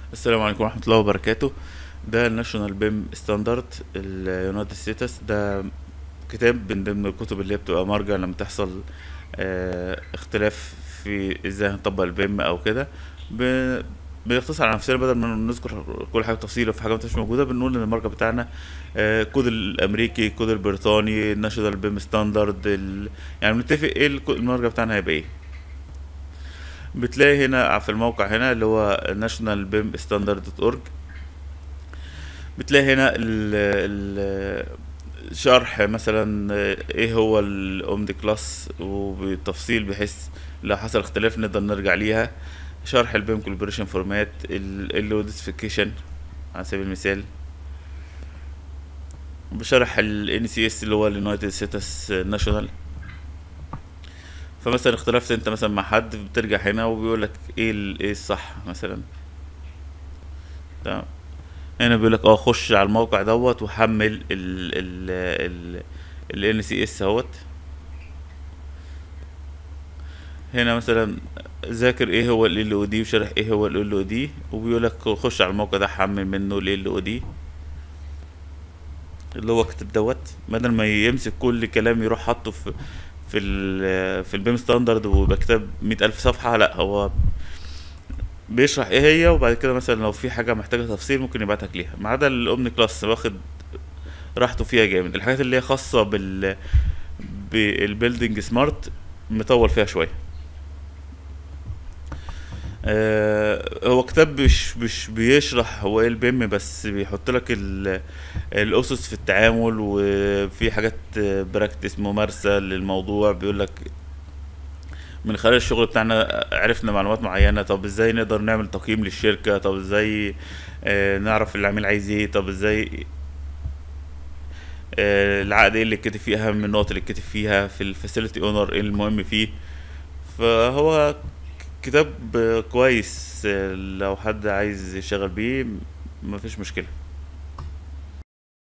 السلام عليكم ورحمة الله وبركاته ده الناشونال بيم ستاندرد اليونايتد ستيتس ده كتاب من ضمن الكتب اللي هي بتبقى مرجع لما تحصل آه، اختلاف في ازاي هنطبق البيم او كده ب- بنختصر على نفسنا بدل ما نذكر كل حاجه تفصيل وفي حاجه مش موجوده بنقول ان المرجع بتاعنا آه، الكود الامريكي الكود البريطاني الناشونال بيم ستاندرد ال... يعني بنتفق ايه الكو- المرجع بتاعنا هيبقى ايه بتلاقي هنا في الموقع هنا اللي هو national bim standard.org بتلاقي هنا ال ال شرح مثلا ايه هو الاومد كلاس وبالتفصيل بحيث لو حصل اختلاف نقدر نرجع ليها شرح البيم كولبريشن فورمات اللوديسفيكيشن على سبيل المثال بشرح ال NCS اللي هو اليونايتد ستيتس ناشونال فمثلا اختلفت انت مثلا مع حد بترجع هنا وبيقول لك ايه ال- ايه الصح مثلا تمام هنا بيقول لك اه خش على الموقع دوت وحمل ال ال ال ال NCS اهوت هنا مثلا ذاكر ايه هو ال LOD وشرح ايه هو ال LOD وبيقول لك خش على الموقع ده حمل منه ال LOD اللي هو كتب دوت بدل ما يمسك كل كلام يروح حاطه في في ال في البيم ستاندرد ويبقى كتاب مئة ألف صفحة لا هو بيشرح ايه هي وبعد كده مثلا لو في حاجة محتاجة تفصيل ممكن يبعتك ليها ما عدا الأومني كلاس واخد راحته فيها جامد الحاجات اللي هي خاصة بال بالبيلدينج سمارت مطول فيها شوية آه، هو كتاب مش مش بيشرح هو ايه البيم بس بيحط لك ال- الاسس في التعامل وفي حاجات براكتس ممارسه للموضوع بيقول لك من خلال الشغل بتاعنا عرفنا معلومات معينه طب ازاي نقدر نعمل تقييم للشركه طب ازاي آه، نعرف العميل عايز ايه طب ازاي آه، العقد ايه اللي اتكتب فيه اهم النقط اللي اتكتب فيها في الفاسيلتي اونر ايه المهم فيه فهو كتاب كويس لو حد عايز يشتغل بيه مفيش مشكلة